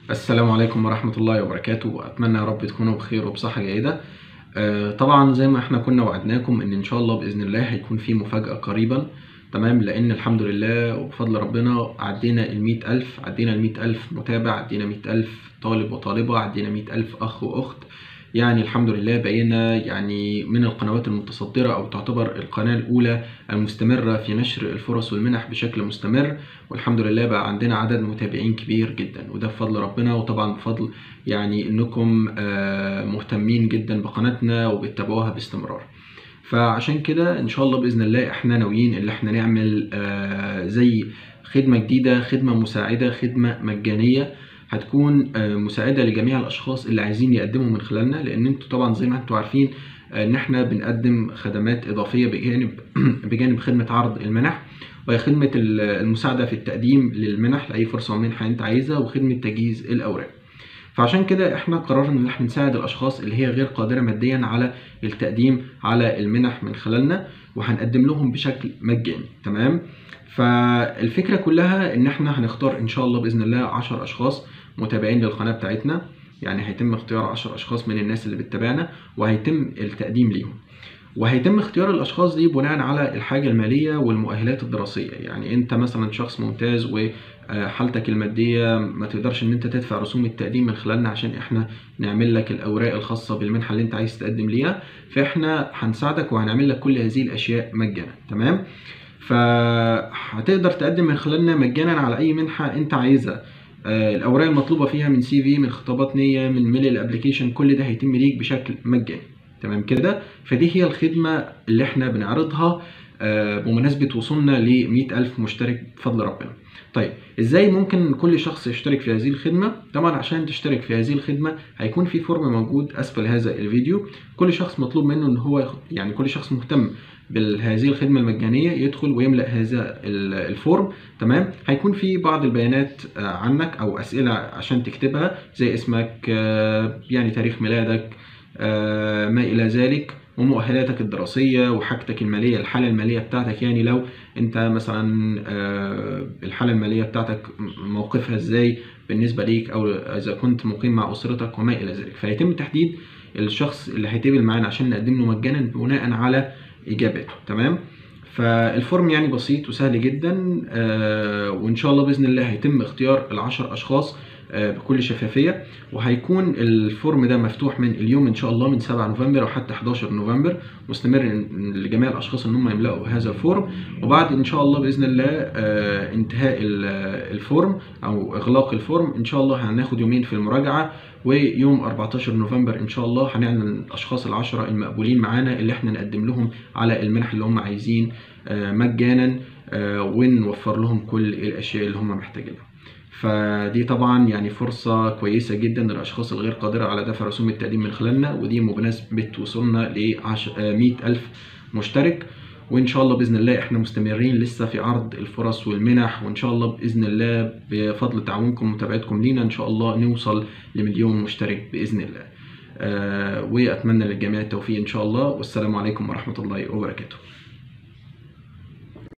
السلام عليكم ورحمة الله وبركاته أتمنى يا رب تكونوا بخير وبصحة جيدة آه، طبعا زي ما احنا كنا وعدناكم ان ان شاء الله بإذن الله هيكون في مفاجأة قريبا تمام لأن الحمد لله وبفضل ربنا عدينا المية ألف عدينا المية ألف متابع عدينا مية ألف طالب وطالبة عدينا مية ألف أخ وأخت يعني الحمد لله بقينا يعني من القنوات المتصدرة أو تعتبر القناة الأولى المستمرة في نشر الفرص والمنح بشكل مستمر والحمد لله بقى عندنا عدد متابعين كبير جدا وده بفضل ربنا وطبعا بفضل يعني إنكم آه، مهتمين جدا بقناتنا وبتتابعوها باستمرار فعشان كده إن شاء الله بإذن الله إحنا ناويين إن إحنا نعمل آه، زي خدمة جديدة خدمة مساعدة خدمة مجانية هتكون آه، مساعدة لجميع الأشخاص اللي عايزين يقدموا من خلالنا لأن انتوا طبعا زي ما انتوا عارفين آه، إن احنا بنقدم خدمات إضافية بجانب بجانب خدمة عرض المنح وهي خدمة ال- المساعدة في التقديم للمنح لأي فرصة ومنحة أنت عايزها وخدمة تجهيز الأوراق. فعشان كده احنا قررنا ان احنا نساعد الاشخاص اللي هي غير قادره ماديا على التقديم على المنح من خلالنا وهنقدم لهم بشكل مجاني تمام فالفكره كلها ان احنا هنختار ان شاء الله باذن الله 10 اشخاص متابعين للقناه بتاعتنا يعني هيتم اختيار 10 اشخاص من الناس اللي بتتابعنا وهيتم التقديم ليهم وهيتم اختيار الاشخاص دي بناء على الحاجه الماليه والمؤهلات الدراسيه يعني انت مثلا شخص ممتاز وحالتك الماديه ما تقدرش ان انت تدفع رسوم التقديم من خلالنا عشان احنا نعمل لك الاوراق الخاصه بالمنحه اللي انت عايز تقدم ليها فاحنا هنساعدك وهنعمل لك كل هذه الاشياء مجانا تمام فهتقدر تقدم من خلالنا مجانا على اي منحه انت عايزها آه، الاوراق المطلوبه فيها من سي في من خطابات نيه من ميل الابلكيشن كل ده هيتم ليك بشكل مجاني تمام كده فدي هي الخدمه اللي احنا بنعرضها آه، بمناسبه وصولنا ل ألف مشترك بفضل ربنا طيب ازاي ممكن كل شخص يشترك في هذه الخدمه طبعا عشان تشترك في هذه الخدمه هيكون في فورم موجود اسفل هذا الفيديو كل شخص مطلوب منه ان هو ياخد- يعني كل شخص مهتم بهذه الخدمة المجانية يدخل ويملأ هذا ال- الفورم تمام هيكون في بعض البيانات آه، عنك أو أسئلة عشان تكتبها زي اسمك آه، يعني تاريخ ميلادك آه، ما إلى ذلك ومؤهلاتك الدراسية وحاجتك المالية الحالة المالية بتاعتك يعني لو انت مثلا آه، الحالة المالية بتاعتك موقفها ازاي بالنسبة ليك او اذا كنت مقيم مع اسرتك وما الى ذلك فيتم تحديد الشخص اللي هيتقبل معانا عشان نقدم له مجانا بناء على اجاباته تمام فالفورم يعني بسيط وسهل جدا آه، وان شاء الله باذن الله هيتم اختيار العشر اشخاص آه، بكل شفافيه وهيكون الفورم ده مفتوح من اليوم ان شاء الله من 7 نوفمبر او حتى 11 نوفمبر مستمر لجميع الاشخاص ان هم يملأوا هذا الفورم وبعد ان شاء الله باذن الله آه، انتهاء ال- الفورم او اغلاق الفورم ان شاء الله هناخد يومين في المراجعه ويوم 14 نوفمبر ان شاء الله هنعلن الاشخاص العشره المقبولين معانا اللي احنا نقدم لهم على المنح اللي هم عايزين آه، مجانا آه، ونوفر لهم كل الاشياء اللي هم محتاجينها فدي طبعا يعني فرصة كويسة جدا للأشخاص الغير قادرة على دفع رسوم التقديم من خلالنا ودي بمناسبة وصولنا ل 100 ألف مشترك وإن شاء الله بإذن الله إحنا مستمرين لسه في عرض الفرص والمنح وإن شاء الله بإذن الله بفضل تعاونكم ومتابعتكم لينا إن شاء الله نوصل لمليون مشترك بإذن الله آه، وأتمنى للجميع التوفيق إن شاء الله والسلام عليكم ورحمة الله وبركاته